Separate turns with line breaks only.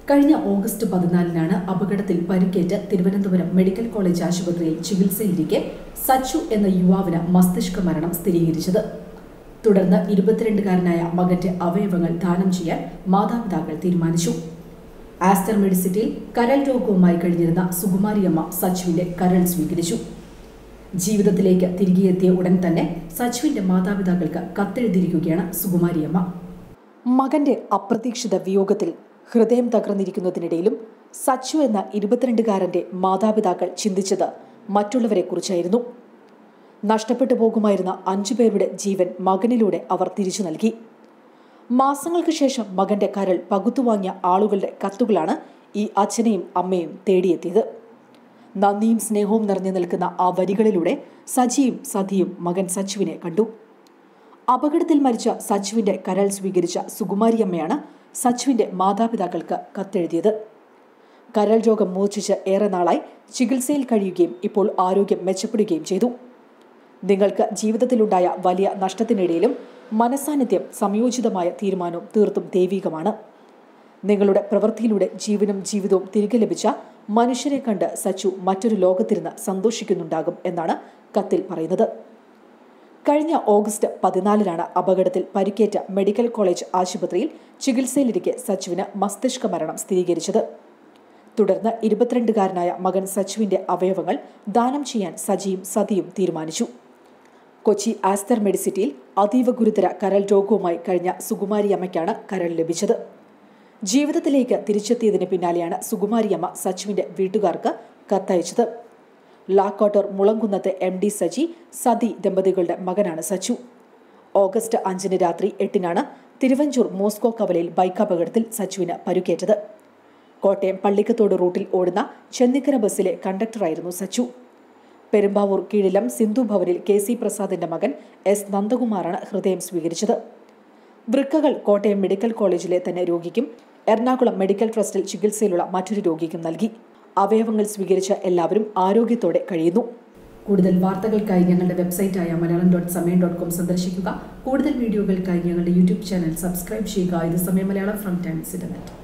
കഴിഞ്ഞ ഓഗസ്റ്റ് പതിനാലിനാണ് അപകടത്തിൽ പരിക്കേറ്റ് തിരുവനന്തപുരം മെഡിക്കൽ കോളേജ് ആശുപത്രിയിൽ ചികിത്സയിലിരിക്കെ സച്ചു എന്ന യുവാവിന് മസ്തിഷ്ക മരണം സ്ഥിരീകരിച്ചത് തുടർന്ന് ഇരുപത്തിരണ്ടുകാരനായ മകന്റെ അവയവങ്ങൾ ദാനം ചെയ്യാൻ മാതാപിതാക്കൾ തീരുമാനിച്ചു ആസ്റ്റർ മെഡിസിറ്റിയിൽ കരൾ രോഗവുമായി കഴിഞ്ഞിരുന്ന സുകുമാരിയമ്മ സച്ചുവിന്റെ കരൾ സ്വീകരിച്ചു ജീവിതത്തിലേക്ക് തിരികെ എത്തിയ ഉടൻ തന്നെ സച്ചുവിന്റെ മാതാപിതാക്കൾക്ക് കത്തെഴുതിയിരിക്കുകയാണ് സുകുമാരിയമ്മ മകന്റെ അപ്രതീക്ഷിത വിയോഗത്തിൽ ഹൃദയം തകർന്നിരിക്കുന്നതിനിടയിലും സച്ചു എന്ന ഇരുപത്തിരണ്ടുകാരന്റെ മാതാപിതാക്കൾ ചിന്തിച്ചത് മറ്റുള്ളവരെക്കുറിച്ചായിരുന്നു നഷ്ടപ്പെട്ടു പോകുമായിരുന്ന അഞ്ചു പേരുടെ ജീവൻ മകനിലൂടെ അവർ തിരിച്ചു നൽകി മാസങ്ങൾക്ക് ശേഷം മകന്റെ കരൾ പകുത്തുവാങ്ങിയ ആളുകളുടെ കത്തുകളാണ് ഈ അച്ഛനെയും അമ്മയും തേടിയെത്തിയത് നന്ദിയും സ്നേഹവും നിറഞ്ഞു നിൽക്കുന്ന ആ വരികളിലൂടെ സജിയും സതിയും മകൻ സച്ചുവിനെ കണ്ടു അപകടത്തിൽ മരിച്ച സച്ചുവിന്റെ കരൾ സ്വീകരിച്ച സുകുമാരിയമ്മയാണ് സച്ചുവിന്റെ മാതാപിതാക്കൾക്ക് കത്തെഴുതിയത് കരൾ രോഗം മൂർച്ഛിച്ച് ഏറെ നാളായി ചികിത്സയിൽ കഴിയുകയും ഇപ്പോൾ ആരോഗ്യം മെച്ചപ്പെടുകയും ചെയ്തു നിങ്ങൾക്ക് ജീവിതത്തിലുണ്ടായ വലിയ നഷ്ടത്തിനിടയിലും മനസാന്നിധ്യം സംയോജിതമായ തീരുമാനവും തീർത്തും ദൈവികമാണ് നിങ്ങളുടെ പ്രവൃത്തിയിലൂടെ ജീവനും ജീവിതവും തിരികെ ലഭിച്ച മനുഷ്യരെ കണ്ട് സച്ചു മറ്റൊരു ലോകത്തിരുന്ന് സന്തോഷിക്കുന്നുണ്ടാകും എന്നാണ് കത്തിൽ പറയുന്നത് കഴിഞ്ഞ ഓഗസ്റ്റ് പതിനാലിനാണ് അപകടത്തിൽ പരിക്കേറ്റ മെഡിക്കൽ കോളേജ് ആശുപത്രിയിൽ ചികിത്സയിലിരിക്കെ സച്ചുവിന് മസ്തിഷ്ക മരണം സ്ഥിരീകരിച്ചത് തുടർന്ന് ഇരുപത്തിരണ്ടുകാരനായ മകൻ സച്ചുവിന്റെ അവയവങ്ങൾ ദാനം ചെയ്യാൻ സജിയും സതിയും തീരുമാനിച്ചു കൊച്ചി ആസ്തർ മെഡിസിറ്റിയിൽ അതീവ ഗുരുതര കരൾ രോഗവുമായി കഴിഞ്ഞ സുകുമാരിയമ്മയ്ക്കാണ് കരൾ ലഭിച്ചത് ജീവിതത്തിലേക്ക് തിരിച്ചെത്തിയതിന് പിന്നാലെയാണ് സുകുമാരിയമ്മ സച്ചുവിന്റെ വീട്ടുകാർക്ക് കത്തയച്ചത് ലാക്കോട്ടർ മുളങ്കുന്നത്തെ എം ഡി സജി സതി ദമ്പതികളുടെ മകനാണ് സച്ചു ഓഗസ്റ്റ് അഞ്ചിന് രാത്രി എട്ടിനാണ് തിരുവഞ്ചൂർ മോസ്കോ കവലയിൽ ബൈക്ക് അപകടത്തിൽ സച്ചുവിന് പരുക്കേറ്റത് കോട്ടയം പള്ളിക്കത്തോട് റൂട്ടിൽ ഓടുന്ന ചെന്നിക്കര ബസ്സിലെ കണ്ടക്ടറായിരുന്നു സച്ചു പെരുമ്പാവൂർ കീഴിലം സിന്ധു ഭവനിൽ കെ സി പ്രസാദിന്റെ മകൻ എസ് നന്ദകുമാറാണ് ഹൃദയം സ്വീകരിച്ചത് വൃക്കകൾ കോട്ടയം മെഡിക്കൽ കോളേജിലെ തന്നെ രോഗിക്കും എറണാകുളം മെഡിക്കൽ ട്രസ്റ്റിൽ ചികിത്സയിലുള്ള മറ്റൊരു രോഗിക്കും നൽകി അവയവങ്ങൾ സ്വീകരിച്ച എല്ലാവരും ആരോഗ്യത്തോടെ കഴിയുന്നു കൂടുതൽ വാർത്തകൾക്കായി ഞങ്ങളുടെ വെബ്സൈറ്റായ Malayalam dot Samayam dot com സന്ദർശിക്കുക കൂടുതൽ വീഡിയോകൾക്കായി ഞങ്ങളുടെ യൂട്യൂബ് ചാനൽ സബ്സ്ക്രൈബ് ചെയ്യുക ഇത് സമയം മലയാളം ഫ്രം ടൈംസ് ഇന്റർനെറ്റ്